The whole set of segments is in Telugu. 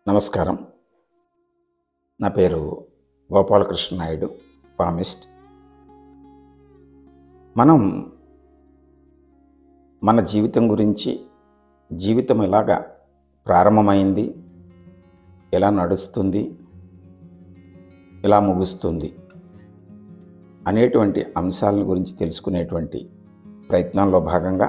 నమస్కారం నా పేరు గోపాలకృష్ణ నాయుడు పామిస్ట్ మనం మన జీవితం గురించి జీవితం ఎలాగా ప్రారంభమైంది ఎలా నడుస్తుంది ఎలా ముగుస్తుంది అనేటువంటి అంశాలను గురించి తెలుసుకునేటువంటి ప్రయత్నంలో భాగంగా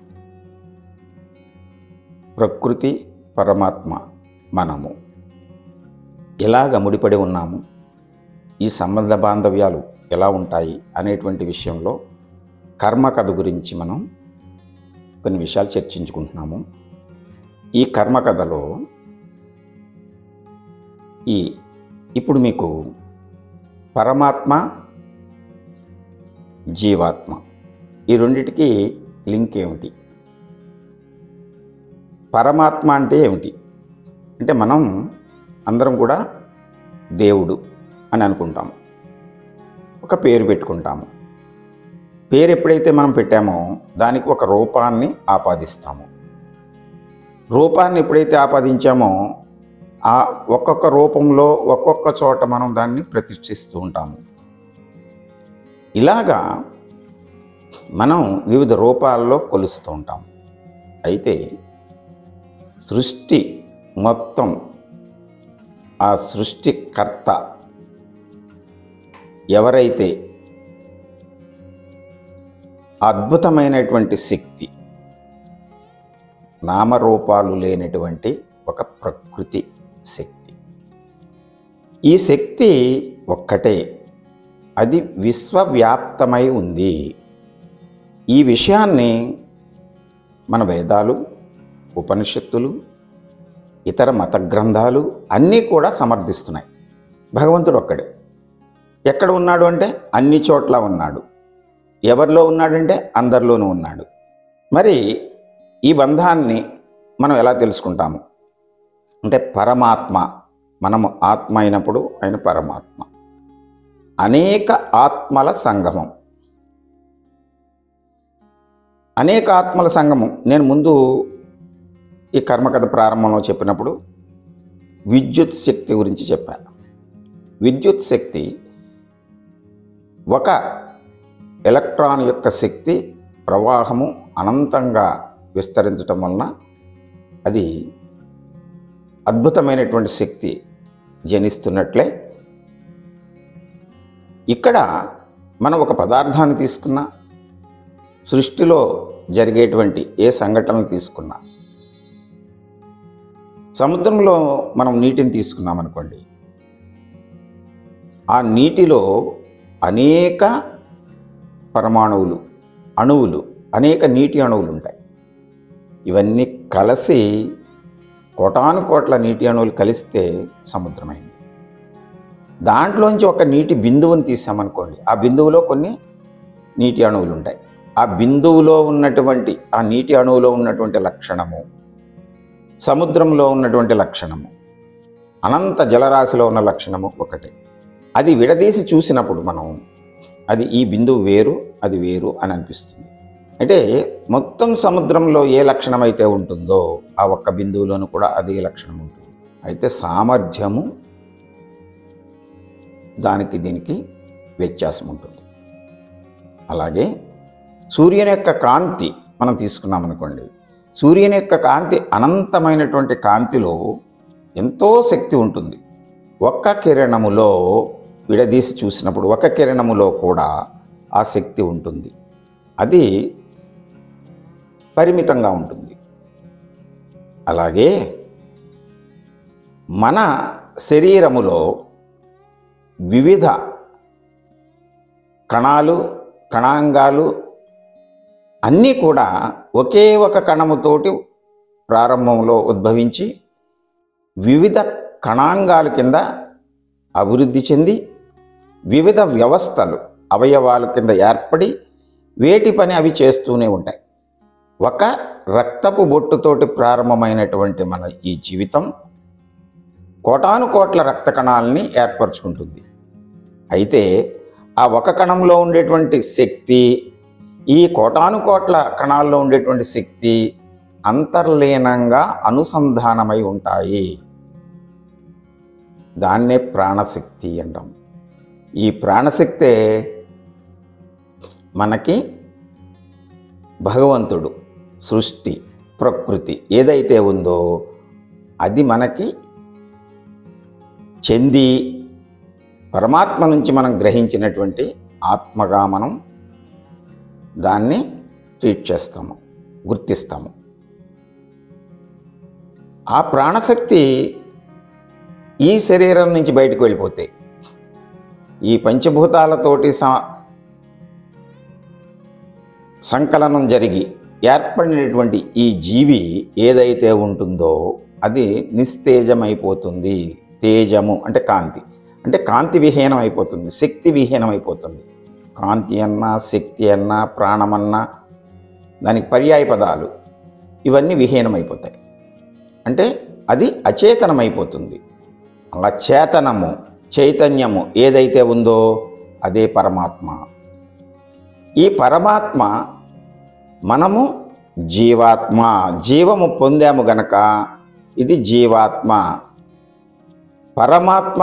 ప్రకృతి పరమాత్మ మనము ఎలాగ ముడిపడి ఉన్నాము ఈ సంబంధ బాంధవ్యాలు ఎలా ఉంటాయి అనేటువంటి విషయంలో కర్మ కథ గురించి మనం కొన్ని విషయాలు చర్చించుకుంటున్నాము ఈ కర్మ కథలో ఈ ఇప్పుడు మీకు పరమాత్మ జీవాత్మ ఈ రెండిటికి లింక్ ఏమిటి పరమాత్మ అంటే ఏమిటి అంటే మనం అందరం కూడా దేవుడు అని అనుకుంటాము ఒక పేరు పెట్టుకుంటాము పేరు ఎప్పుడైతే మనం పెట్టామో దానికి ఒక రూపాన్ని ఆపాదిస్తాము రూపాన్ని ఎప్పుడైతే ఆపాదించామో ఆ ఒక్కొక్క రూపంలో ఒక్కొక్క చోట మనం దాన్ని ప్రతిష్ఠిస్తూ ఉంటాము ఇలాగా మనం వివిధ రూపాల్లో కొలుస్తూ ఉంటాం అయితే సృష్టి మొత్తం ఆ సృష్టికర్త ఎవరైతే అద్భుతమైనటువంటి శక్తి నామరూపాలు లేనటువంటి ఒక ప్రకృతి శక్తి ఈ శక్తి ఒక్కటే అది విశ్వవ్యాప్తమై ఉంది ఈ విషయాన్ని మన వేదాలు ఉపనిషత్తులు ఇతర మత గ్రంథాలు అన్నీ కూడా సమర్థిస్తున్నాయి భగవంతుడు ఒక్కడే ఎక్కడ ఉన్నాడు అంటే అన్ని చోట్ల ఉన్నాడు ఎవరిలో ఉన్నాడంటే అందరిలోనూ ఉన్నాడు మరి ఈ బంధాన్ని మనం ఎలా తెలుసుకుంటాము అంటే పరమాత్మ మనము ఆత్మ అయినప్పుడు ఆయన పరమాత్మ అనేక ఆత్మల సంగమం అనేక ఆత్మల సంగమం నేను ముందు ఈ కర్మకథ ప్రారంభంలో చెప్పినప్పుడు విద్యుత్ శక్తి గురించి చెప్పాను విద్యుత్ శక్తి ఒక ఎలక్ట్రాన్ యొక్క శక్తి ప్రవాహము అనంతంగా విస్తరించటం వలన అది అద్భుతమైనటువంటి శక్తి జనిస్తున్నట్లే ఇక్కడ మనం ఒక పదార్థాన్ని తీసుకున్నా సృష్టిలో జరిగేటువంటి ఏ సంఘటనలు తీసుకున్నా సముద్రంలో మనం నీటిని తీసుకున్నాం అనుకోండి ఆ నీటిలో అనేక పరమాణువులు అణువులు అనేక నీటి అణువులు ఉంటాయి ఇవన్నీ కలిసి కోటాను కోట్ల నీటి అణువులు కలిస్తే సముద్రమైంది దాంట్లోంచి ఒక నీటి బిందువుని తీసామనుకోండి ఆ బిందువులో కొన్ని నీటి అణువులు ఉంటాయి ఆ బిందువులో ఉన్నటువంటి ఆ నీటి అణువులో ఉన్నటువంటి లక్షణము సముద్రంలో ఉన్నటువంటి లక్షణము అనంత జలరాశిలో ఉన్న లక్షణము ఒకటే అది విడదీసి చూసినప్పుడు మనం అది ఈ బిందువు వేరు అది వేరు అని అనిపిస్తుంది అంటే మొత్తం సముద్రంలో ఏ లక్షణం అయితే ఉంటుందో ఆ ఒక్క బిందువులోనూ కూడా అదే లక్షణం ఉంటుంది అయితే సామర్థ్యము దానికి దీనికి వ్యత్యాసం ఉంటుంది అలాగే సూర్యుని యొక్క కాంతి మనం తీసుకున్నాం అనుకోండి సూర్యుని యొక్క కాంతి అనంతమైనటువంటి కాంతిలో ఎంతో శక్తి ఉంటుంది ఒక్క కిరణములో విడదీసి చూసినప్పుడు ఒక కిరణములో కూడా ఆ శక్తి ఉంటుంది అది పరిమితంగా ఉంటుంది అలాగే మన శరీరములో వివిధ కణాలు కణాంగాలు అన్నీ కూడా ఒకే ఒక కణముతోటి ప్రారంభంలో ఉద్భవించి వివిధ కణాంగాల కింద అభివృద్ధి చెంది వివిధ వ్యవస్థలు అవయవాల కింద ఏర్పడి వేటి పని అవి చేస్తూనే ఉంటాయి ఒక రక్తపు బొట్టుతోటి ప్రారంభమైనటువంటి మన ఈ జీవితం కోటాను కోట్ల రక్త కణాలని ఏర్పరచుకుంటుంది అయితే ఆ ఒక కణంలో ఉండేటువంటి శక్తి ఈ కోటాను కోట్ల కణాల్లో ఉండేటువంటి శక్తి అంతర్లీనంగా అనుసంధానమై ఉంటాయి దాన్నే ప్రాణశక్తి అంటాం ఈ ప్రాణశక్తే మనకి భగవంతుడు సృష్టి ప్రకృతి ఏదైతే ఉందో అది మనకి చెంది పరమాత్మ నుంచి మనం గ్రహించినటువంటి ఆత్మగా మనం దాన్ని ట్రీట్ చేస్తాము గుర్తిస్తాము ఆ ప్రాణశక్తి ఈ శరీరం నుంచి బయటకు వెళ్ళిపోతే ఈ పంచభూతాలతోటి స సంకలనం జరిగి ఏర్పడినటువంటి ఈ జీవి ఏదైతే ఉంటుందో అది నిస్తేజమైపోతుంది తేజము అంటే కాంతి అంటే కాంతి విహీనం అయిపోతుంది శక్తి విహీనం అయిపోతుంది కాంతి అన్నా శక్తి అన్నా ప్రాణమన్నా దానికి పర్యాయ పదాలు ఇవన్నీ విహీనమైపోతాయి అంటే అది అచేతనమైపోతుంది అలా చేతనము చైతన్యము ఏదైతే ఉందో అదే పరమాత్మ ఈ పరమాత్మ మనము జీవాత్మ జీవము పొందాము గనక ఇది జీవాత్మ పరమాత్మ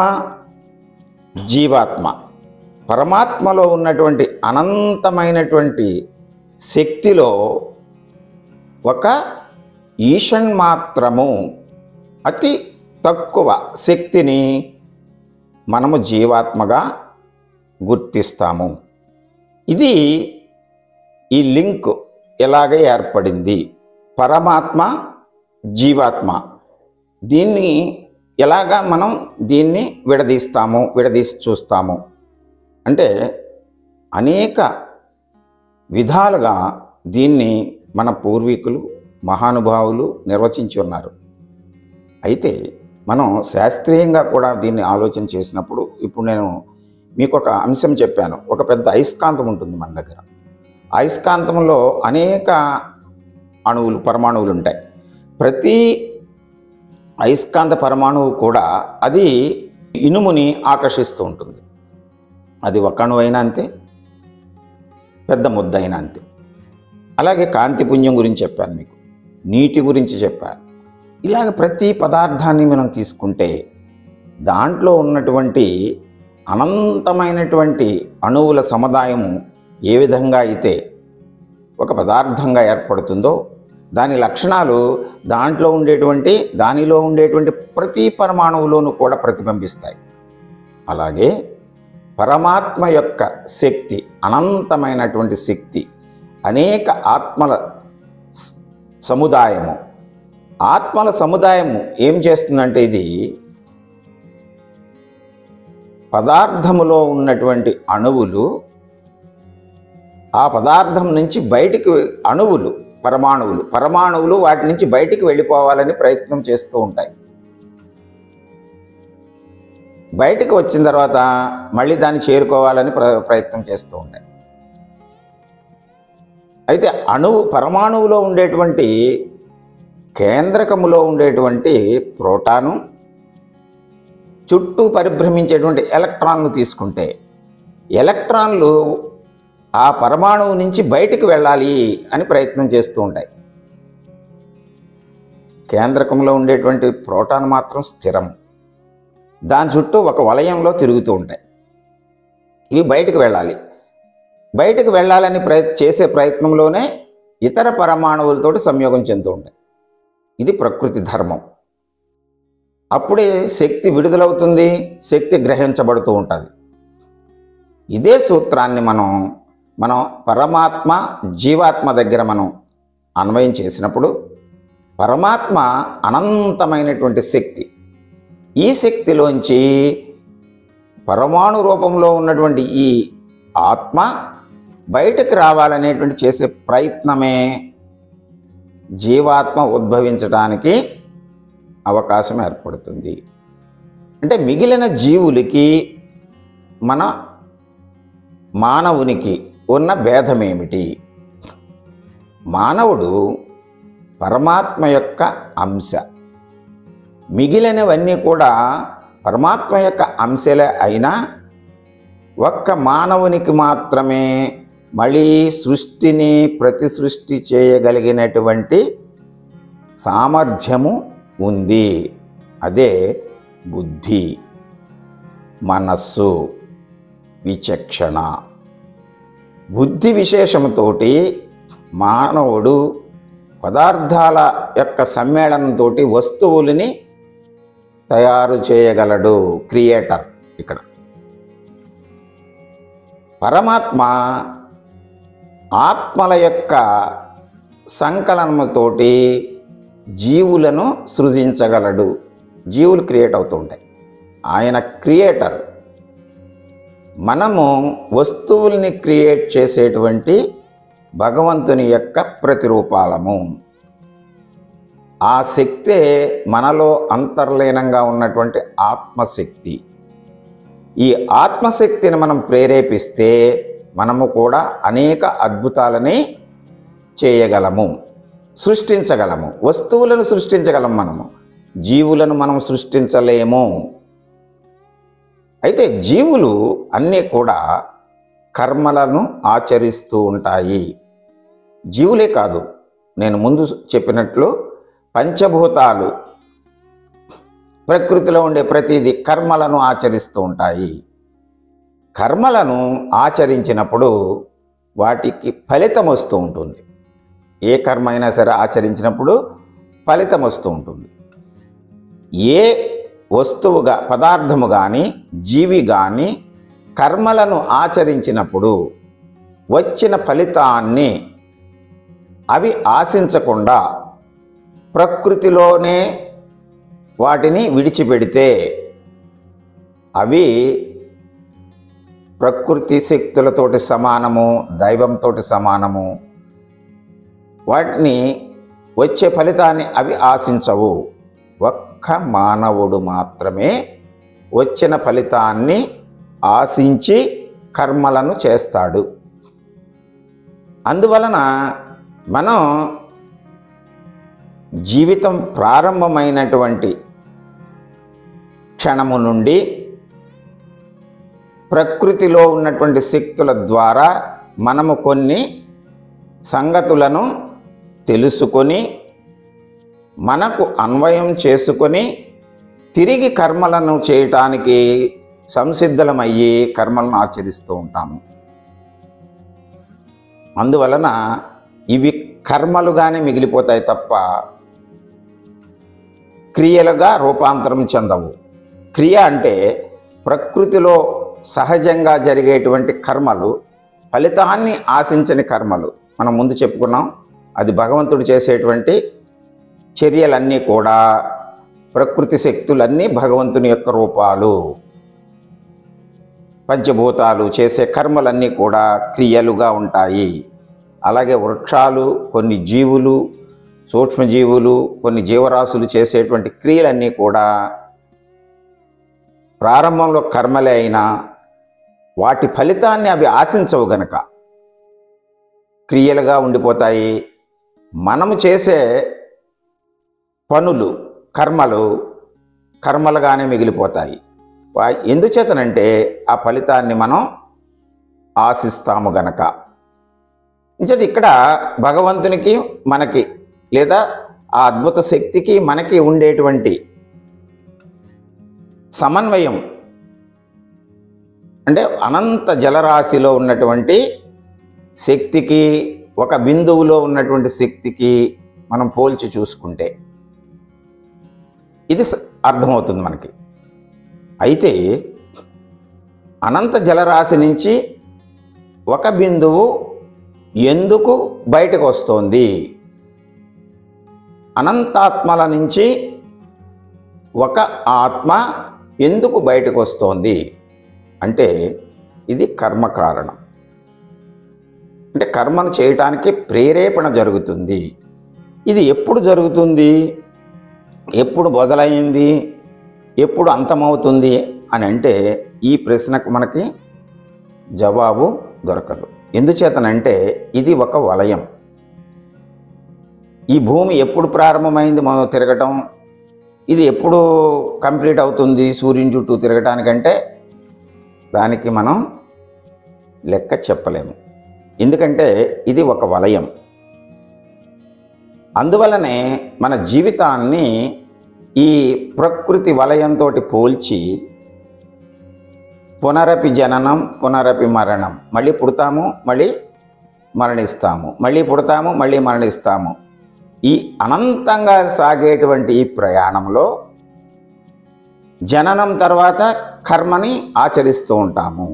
జీవాత్మ పరమాత్మలో ఉన్నటువంటి అనంతమైనటువంటి శక్తిలో ఒక ఈషన్ మాత్రము అతి తక్కువ శక్తిని మనము జీవాత్మగా గుర్తిస్తాము ఇది ఈ లింక్ ఎలాగ ఏర్పడింది పరమాత్మ జీవాత్మ దీన్ని ఎలాగా మనం దీన్ని విడదీస్తాము విడదీసి చూస్తాము అంటే అనేక విధాలుగా దీన్ని మన పూర్వీకులు మహానుభావులు నిర్వచించి ఉన్నారు అయితే మనం శాస్త్రీయంగా కూడా దీన్ని ఆలోచన చేసినప్పుడు ఇప్పుడు నేను మీకు ఒక అంశం చెప్పాను ఒక పెద్ద అయస్కాంతం ఉంటుంది మన దగ్గర అయస్కాంతంలో అనేక అణువులు పరమాణువులు ఉంటాయి ప్రతి అయస్కాంత పరమాణువు కూడా అది ఇనుముని ఆకర్షిస్తూ ఉంటుంది అది ఒక అణువు అయినా అంతే పెద్ద ముద్ద అయినా అంతే అలాగే కాంతి పుణ్యం గురించి చెప్పాను మీకు నీటి గురించి చెప్పాను ఇలాగ ప్రతి పదార్థాన్ని మనం తీసుకుంటే దాంట్లో ఉన్నటువంటి అనంతమైనటువంటి అణువుల సముదాయము ఏ విధంగా అయితే ఒక పదార్థంగా ఏర్పడుతుందో దాని లక్షణాలు దాంట్లో ఉండేటువంటి దానిలో ఉండేటువంటి ప్రతి పరమాణువులోనూ కూడా ప్రతిబింబిస్తాయి అలాగే పరమాత్మ యొక్క శక్తి అనంతమైనటువంటి శక్తి అనేక ఆత్మల స- సముదాయము ఆత్మల సముదాయము ఏం చేస్తుందంటే ఇది పదార్థములో ఉన్నటువంటి అణువులు ఆ పదార్థం నుంచి బయటికి అణువులు పరమాణువులు పరమాణువులు వాటి నుంచి బయటికి వెళ్ళిపోవాలని ప్రయత్నం చేస్తూ ఉంటాయి బయటికి వచ్చిన తర్వాత మళ్ళీ దాన్ని చేరుకోవాలని ప్ర ప్రయత్నం చేస్తూ ఉంటాయి అయితే అణువు పరమాణువులో ఉండేటువంటి కేంద్రకములో ఉండేటువంటి ప్రోటాను చుట్టూ పరిభ్రమించేటువంటి ఎలక్ట్రాన్లు తీసుకుంటే ఎలక్ట్రాన్లు ఆ పరమాణువు నుంచి బయటికి వెళ్ళాలి అని ప్రయత్నం చేస్తూ ఉంటాయి కేంద్రకంలో ఉండేటువంటి ప్రోటాన్ మాత్రం స్థిరం దాని చుట్టూ ఒక వలయంలో తిరుగుతూ ఉంటాయి ఇవి బయటకు వెళ్ళాలి బయటకు వెళ్ళాలని ప్రయ చేసే ప్రయత్నంలోనే ఇతర పరమాణువులతోటి సంయోగం చెందుతూ ఉంటాయి ఇది ప్రకృతి ధర్మం అప్పుడే శక్తి విడుదలవుతుంది శక్తి గ్రహించబడుతూ ఉంటుంది ఇదే సూత్రాన్ని మనం మనం పరమాత్మ జీవాత్మ దగ్గర మనం అన్వయం చేసినప్పుడు పరమాత్మ అనంతమైనటువంటి శక్తి ఈ శక్తిలోంచి పరమాణు రూపంలో ఉన్నటువంటి ఈ ఆత్మ బయటకు రావాలనేటువంటి చేసే ప్రయత్నమే జీవాత్మ ఉద్భవించడానికి అవకాశం ఏర్పడుతుంది అంటే మిగిలిన జీవులకి మన మానవునికి ఉన్న భేదమేమిటి మానవుడు పరమాత్మ యొక్క అంశ మిగిలినవన్నీ కూడా పరమాత్మ యొక్క అంశలే అయినా ఒక్క మానవునికి మాత్రమే మళ్ళీ సృష్టిని ప్రతి సృష్టి చేయగలిగినటువంటి సామర్థ్యము ఉంది అదే బుద్ధి మనస్సు విచక్షణ బుద్ధి విశేషముతోటి మానవుడు పదార్థాల యొక్క సమ్మేళనంతో వస్తువులని తయారు చేయగలడు క్రియేటర్ ఇక్కడ పరమాత్మ ఆత్మల యొక్క సంకలనముతోటి జీవులను సృజించగలడు జీవులు క్రియేట్ అవుతూ ఉంటాయి ఆయన క్రియేటర్ మనము వస్తువుల్ని క్రియేట్ చేసేటువంటి భగవంతుని యొక్క ప్రతిరూపాలము ఆ శక్తే మనలో అంతర్లీనంగా ఉన్నటువంటి ఆత్మశక్తి ఈ ఆత్మశక్తిని మనం ప్రేరేపిస్తే మనము కూడా అనేక అద్భుతాలని చేయగలము సృష్టించగలము వస్తువులను సృష్టించగలం మనము జీవులను మనం సృష్టించలేము అయితే జీవులు అన్నీ కూడా కర్మలను ఆచరిస్తూ ఉంటాయి జీవులే కాదు నేను ముందు చెప్పినట్లు పంచభూతాలు ప్రకృతిలో ఉండే ప్రతిదీ కర్మలను ఆచరిస్తూ ఉంటాయి కర్మలను ఆచరించినప్పుడు వాటికి ఫలితం వస్తూ ఉంటుంది ఏ కర్మ అయినా సరే ఆచరించినప్పుడు ఫలితం వస్తూ ఉంటుంది ఏ వస్తువుగా పదార్థము కానీ జీవి కానీ కర్మలను ఆచరించినప్పుడు వచ్చిన ఫలితాన్ని అవి ఆశించకుండా ప్రకృతిలోనే వాటిని విడిచిపెడితే అవి ప్రకృతి శక్తులతోటి సమానము దైవంతోటి సమానము వాటిని వచ్చే ఫలితాన్ని అవి ఆశించవు ఒక్క మానవుడు మాత్రమే వచ్చిన ఫలితాన్ని ఆశించి కర్మలను చేస్తాడు అందువలన మనం జీవితం ప్రారంభమైనటువంటి క్షణము నుండి ప్రకృతిలో ఉన్నటువంటి శక్తుల ద్వారా మనము కొన్ని సంగతులను తెలుసుకొని మనకు అన్వయం చేసుకొని తిరిగి కర్మలను చేయటానికి సంసిద్ధలమయ్యి కర్మలను ఆచరిస్తూ ఉంటాము అందువలన ఇవి కర్మలుగానే మిగిలిపోతాయి తప్ప క్రియలుగా రూపాంతరం చెందవు క్రియ అంటే ప్రకృతిలో సహజంగా జరిగేటువంటి కర్మలు ఫలితాన్ని ఆశించని కర్మలు మనం ముందు చెప్పుకున్నాం అది భగవంతుడు చేసేటువంటి చర్యలన్నీ కూడా ప్రకృతి శక్తులన్నీ భగవంతుని యొక్క రూపాలు పంచభూతాలు చేసే కర్మలన్నీ కూడా క్రియలుగా ఉంటాయి అలాగే వృక్షాలు కొన్ని జీవులు సూక్ష్మజీవులు కొన్ని జీవరాశులు చేసేటువంటి క్రియలన్నీ కూడా ప్రారంభంలో కర్మలే అయినా వాటి ఫలితాన్ని అవి ఆశించవు గనక క్రియలుగా ఉండిపోతాయి మనము చేసే పనులు కర్మలు కర్మలుగానే మిగిలిపోతాయి వా- ఎందుచేతనంటే ఆ ఫలితాన్ని మనం ఆశిస్తాము గనక ఇంచేది ఇక్కడ భగవంతునికి మనకి లేదా ఆ అద్భుత శక్తికి మనకి ఉండేటువంటి సమన్వయం అంటే అనంత జలరాశిలో ఉన్నటువంటి శక్తికి ఒక బిందువులో ఉన్నటువంటి శక్తికి మనం పోల్చి చూసుకుంటే ఇది స- అర్థమవుతుంది మనకి అయితే అనంత జలరాశి నుంచి ఒక బిందువు ఎందుకు బయటకు వస్తోంది అనంతాత్మల నుంచి ఒక ఆత్మ ఎందుకు బయటకు వస్తోంది అంటే ఇది కర్మ కారణం అంటే కర్మను చేయటానికి ప్రేరేపణ జరుగుతుంది ఇది ఎప్పుడు జరుగుతుంది ఎప్పుడు మొదలైంది ఎప్పుడు అంతమవుతుంది అని అంటే ఈ ప్రశ్నకు మనకి జవాబు దొరకదు ఎందుచేతనంటే ఇది ఒక వలయం ఈ భూమి ఎప్పుడు ప్రారంభమైంది మనం తిరగటం ఇది ఎప్పుడు కంప్లీట్ అవుతుంది సూర్యుని చుట్టూ తిరగటానికంటే దానికి మనం లెక్క చెప్పలేము ఎందుకంటే ఇది ఒక వలయం అందువలనే మన జీవితాన్ని ఈ ప్రకృతి వలయంతో పోల్చి పునరపి జననం పునరపి మరణం మళ్ళీ పుడతాము మళ్ళీ మరణిస్తాము మళ్ళీ పుడతాము మళ్ళీ మరణిస్తాము ఈ అనంతంగా సాగేటువంటి ఈ ప్రయాణంలో జననం తర్వాత కర్మని ఆచరిస్తూ ఉంటాము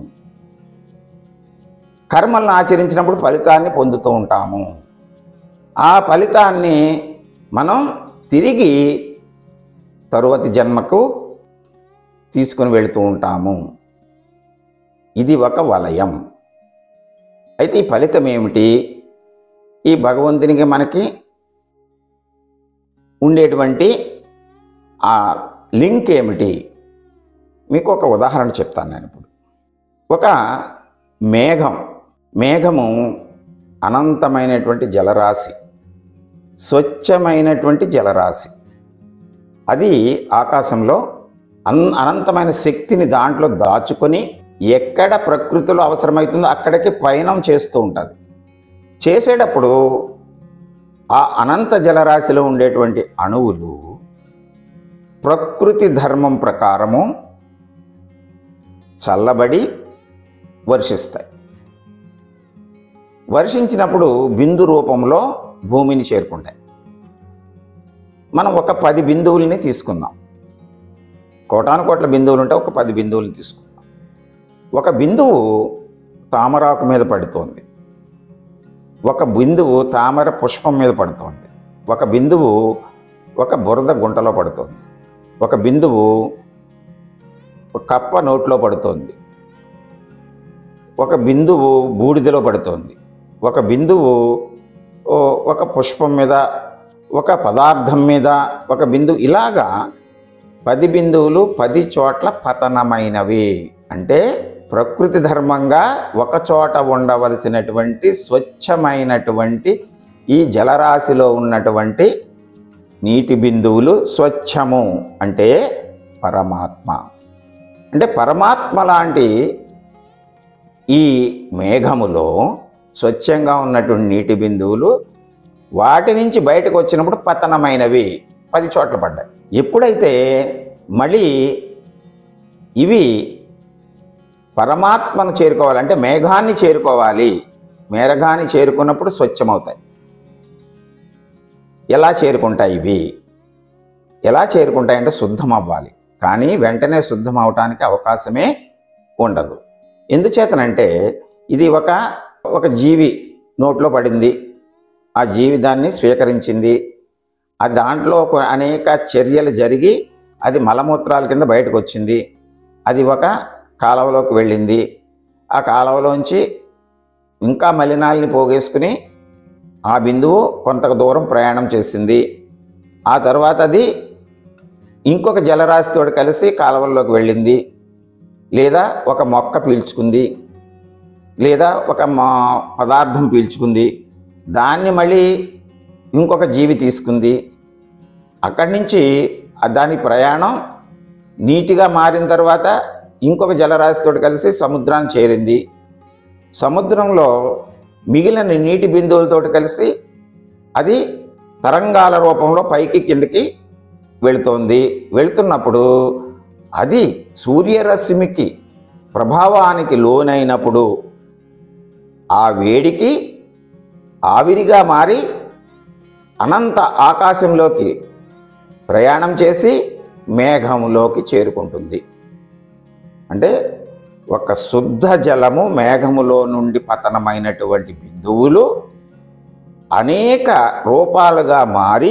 కర్మలను ఆచరించినప్పుడు ఫలితాన్ని పొందుతూ ఉంటాము ఆ ఫలితాన్ని మనం తిరిగి తరువాతి జన్మకు తీసుకుని వెళుతూ ఉంటాము ఇది ఒక వలయం అయితే ఈ ఫలితం ఏమిటి ఈ భగవంతునికి మనకి ఉండేటువంటి ఆ లింక్ ఏమిటి మీకు ఒక ఉదాహరణ చెప్తాను నేను ఇప్పుడు ఒక మేఘం మేఘము అనంతమైనటువంటి జలరాశి స్వచ్ఛమైనటువంటి జలరాశి అది ఆకాశంలో అన్ అనంతమైన శక్తిని దాంట్లో దాచుకొని ఎక్కడ ప్రకృతిలో అవసరమవుతుందో అక్కడికి పయనం చేస్తూ ఉంటుంది చేసేటప్పుడు ఆ అనంత జలరాశిలో ఉండేటువంటి అణువులు ప్రకృతి ధర్మం ప్రకారము చల్లబడి వర్షిస్తాయి వర్షించినప్పుడు బిందు రూపంలో భూమిని చేరుకుంటాయి మనం ఒక పది బిందువుల్ని తీసుకుందాం కోటాను కోట్ల బిందువులు ఉంటే ఒక పది బిందువులు తీసుకుందాం ఒక బిందువు తామరాకు మీద పడుతోంది ఒక బిందువు తామర పుష్పం మీద పడుతోంది ఒక బిందువు ఒక బురద గుంటలో పడుతోంది ఒక బిందువు ఒక కప్ప నోట్లో పడుతోంది ఒక బిందువు బూడిదలో పడుతోంది ఒక బిందువు ఓ, ఒక పుష్పం మీద ఒక పదార్థం మీద ఒక బిందువు ఇలాగా పది బిందువులు పది చోట్ల పతనమైనవి అంటే ప్రకృతి ధర్మంగా ఒక చోట ఉండవలసినటువంటి స్వచ్ఛమైనటువంటి ఈ జలరాశిలో ఉన్నటువంటి నీటి బిందువులు స్వచ్ఛము అంటే పరమాత్మ అంటే పరమాత్మ లాంటి ఈ మేఘములో స్వచ్ఛంగా ఉన్నటువంటి నీటి బిందువులు వాటి నుంచి బయటకు వచ్చినప్పుడు పతనమైనవి పది చోట్ల పడ్డాయి ఎప్పుడైతే మళ్ళీ ఇవి పరమాత్మను చేరుకోవాలంటే మేఘాన్ని చేరుకోవాలి మేఘాన్ని చేరుకున్నప్పుడు స్వచ్ఛమవుతాయి ఎలా చేరుకుంటాయి ఇవి ఎలా చేరుకుంటాయంటే శుద్ధం అవ్వాలి కానీ వెంటనే శుద్ధం అవటానికి అవకాశమే ఉండదు ఎందుచేతనంటే ఇది ఒక ఒక జీవి నోట్లో పడింది ఆ జీవి దాన్ని స్వీకరించింది ఆ దాంట్లో ఒక అనేక చర్యలు జరిగి అది మలమూత్రాల కింద బయటకు వచ్చింది అది ఒక కాలువలోకి వెళ్ళింది ఆ కాలువలోంచి ఇంకా మలినాల్ని పోగేసుకుని ఆ బిందువు కొంత దూరం ప్రయాణం చేసింది ఆ తర్వాత అది ఇంకొక జలరాశితో కలిసి కాలువల్లోకి వెళ్ళింది లేదా ఒక మొక్క పీల్చుకుంది లేదా ఒక మా- పదార్థం పీల్చుకుంది దాన్ని మళ్ళీ ఇంకొక జీవి తీసుకుంది అక్కడి నుంచి ఆ దాని ప్రయాణం నీటిగా మారిన తర్వాత ఇంకొక జలరాశితో కలిసి సముద్రాన్ని చేరింది సముద్రంలో మిగిలిన నీటి బిందువులతో కలిసి అది తరంగాల రూపంలో పైకి కిందకి వెళుతోంది వెళుతున్నప్పుడు అది సూర్యరశ్మికి ప్రభావానికి లోనైనప్పుడు ఆ వేడికి ఆవిరిగా మారి అనంత ఆకాశంలోకి ప్రయాణం చేసి మేఘములోకి చేరుకుంటుంది అంటే ఒక శుద్ధ జలము మేఘములో నుండి పతనమైనటువంటి బిందువులు అనేక రూపాలుగా మారి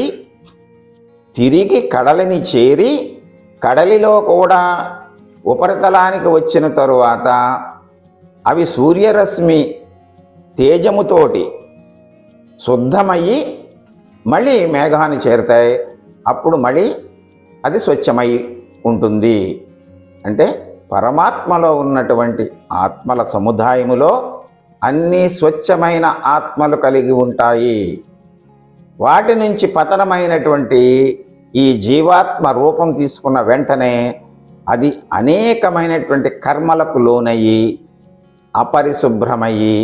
తిరిగి కడలిని చేరి కడలిలో కూడా ఉపరితలానికి వచ్చిన తరువాత అవి సూర్యరశ్మి తేజముతోటి శుద్ధమయ్యి మళ్ళీ మేఘాన్ని చేరుతాయి అప్పుడు మళ్ళీ అది స్వచ్ఛమై ఉంటుంది అంటే పరమాత్మలో ఉన్నటువంటి ఆత్మల సముదాయములో అన్ని స్వచ్ఛమైన ఆత్మలు కలిగి ఉంటాయి వాటి నుంచి పతనమైనటువంటి ఈ జీవాత్మ రూపం తీసుకున్న వెంటనే అది అనేకమైనటువంటి కర్మలకు లోనయ్యి అపరిశుభ్రమయ్యి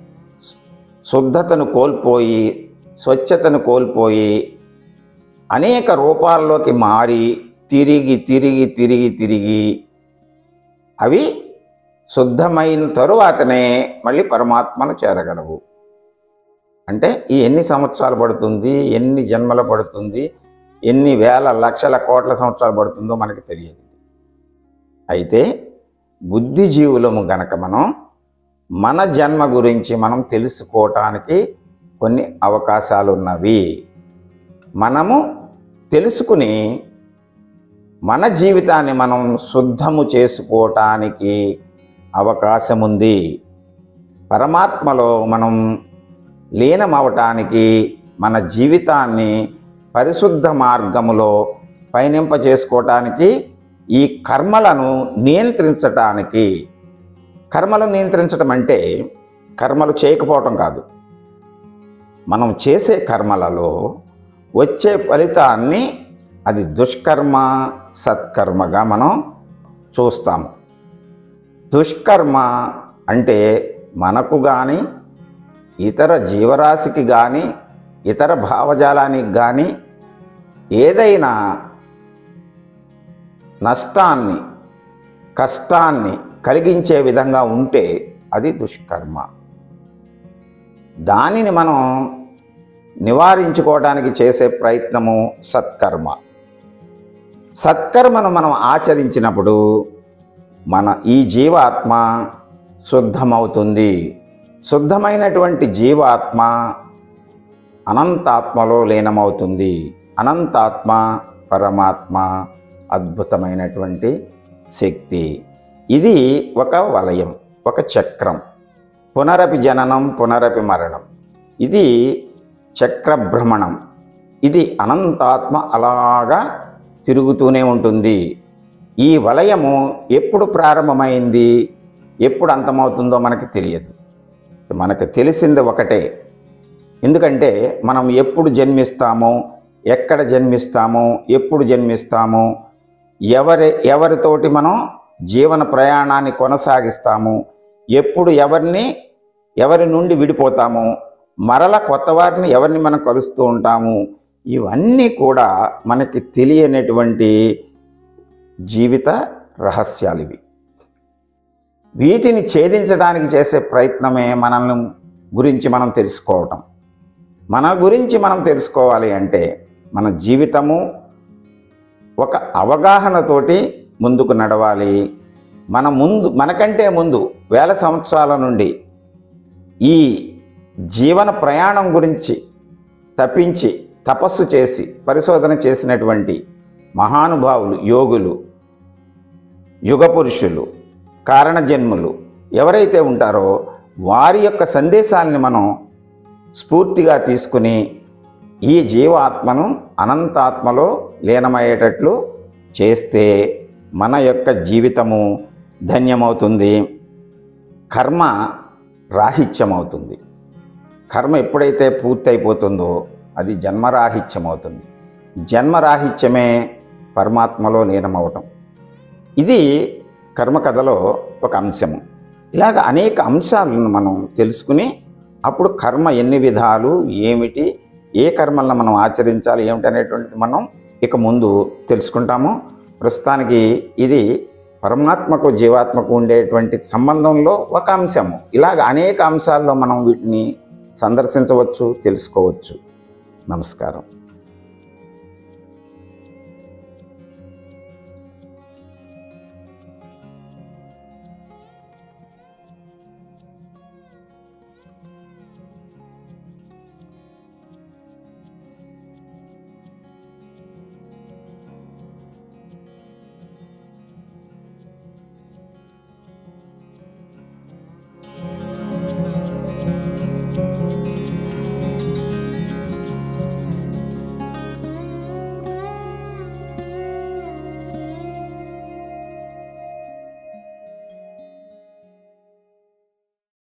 శుద్ధతను కోల్పోయి స్వచ్ఛతను కోల్పోయి అనేక రూపాల్లోకి మారి తిరిగి తిరిగి తిరిగి తిరిగి అవి శుద్ధమైన తరువాతనే మళ్ళీ పరమాత్మను చేరగలవు అంటే ఈ ఎన్ని సంవత్సరాలు పడుతుంది ఎన్ని జన్మలు పడుతుంది ఎన్ని వేల లక్షల కోట్ల సంవత్సరాలు పడుతుందో మనకి తెలియదు అయితే బుద్ధిజీవులము గనక మనం మన జన్మ గురించి మనం తెలుసుకోవటానికి కొన్ని అవకాశాలు ఉన్నవి మనము తెలుసుకుని మన జీవితాన్ని మనం శుద్ధము చేసుకోవటానికి అవకాశం ఉంది పరమాత్మలో మనం లీనమవటానికి మన జీవితాన్ని పరిశుద్ధ మార్గములో పయనింప చేసుకోవటానికి ఈ కర్మలను నియంత్రించటానికి కర్మలను నియంత్రించడం అంటే కర్మలు చేయకపోవటం కాదు మనం చేసే కర్మలలో వచ్చే ఫలితాన్ని అది దుష్కర్మ సత్కర్మగా మనం చూస్తాము దుష్కర్మ అంటే మనకు కానీ ఇతర జీవరాశికి కానీ ఇతర భావజాలానికి కానీ ఏదైనా నష్టాన్ని కష్టాన్ని కలిగించే విధంగా ఉంటే అది దుష్కర్మ దానిని మనం నివారించుకోవడానికి చేసే ప్రయత్నము సత్కర్మ సత్కర్మను మనం ఆచరించినప్పుడు మన ఈ జీవాత్మ శుద్ధమవుతుంది శుద్ధమైనటువంటి జీవాత్మ అనంతాత్మలో లీనమవుతుంది అనంతాత్మ పరమాత్మ అద్భుతమైనటువంటి శక్తి ఇది ఒక వలయం ఒక చక్రం పునరపి జననం పునరపి మరణం ఇది చక్రభ్రమణం ఇది అనంతాత్మ అలాగా తిరుగుతూనే ఉంటుంది ఈ వలయము ఎప్పుడు ప్రారంభమైంది ఎప్పుడు అంతమవుతుందో మనకి తెలియదు మనకు తెలిసింది ఒకటే ఎందుకంటే మనం ఎప్పుడు జన్మిస్తామో ఎక్కడ జన్మిస్తామో ఎప్పుడు జన్మిస్తామో ఎవరి ఎవరితోటి మనం జీవన ప్రయాణాన్ని కొనసాగిస్తాము ఎప్పుడు ఎవరిని ఎవరి నుండి విడిపోతాము మరల కొత్త వారిని ఎవరిని మనం కలుస్తూ ఉంటాము ఇవన్నీ కూడా మనకి తెలియనటువంటి జీవిత రహస్యాలు ఇవి వీటిని ఛేదించడానికి చేసే ప్రయత్నమే మనల్ని గురించి మనం తెలుసుకోవటం మన గురించి మనం తెలుసుకోవాలి అంటే మన జీవితము ఒక అవగాహనతోటి ముందుకు నడవాలి మన ముందు మనకంటే ముందు వేల సంవత్సరాల నుండి ఈ జీవన ప్రయాణం గురించి తప్పించి తపస్సు చేసి పరిశోధన చేసినటువంటి మహానుభావులు యోగులు యుగ పురుషులు కారణజన్ములు ఎవరైతే ఉంటారో వారి యొక్క సందేశాలని మనం స్ఫూర్తిగా తీసుకుని ఈ జీవాత్మను అనంతాత్మలో లీనమయ్యేటట్లు చేస్తే మన యొక్క జీవితము ధన్యమవుతుంది కర్మ రాహిత్యమవుతుంది కర్మ ఎప్పుడైతే పూర్తయిపోతుందో అది జన్మరాహిత్యమవుతుంది జన్మరాహిత్యమే పరమాత్మలో లీనమవటం ఇది కర్మ కథలో ఒక అంశము ఇలాగ అనేక అంశాలను మనం తెలుసుకుని అప్పుడు కర్మ ఎన్ని విధాలు ఏమిటి ఏ కర్మలను మనం ఆచరించాలి ఏమిటి అనేటువంటిది మనం ఇక ముందు తెలుసుకుంటాము ప్రస్తుతానికి ఇది పరమాత్మకు జీవాత్మకు ఉండేటువంటి సంబంధంలో ఒక అంశము ఇలాగ అనేక అంశాల్లో మనం వీటిని సందర్శించవచ్చు తెలుసుకోవచ్చు నమస్కారం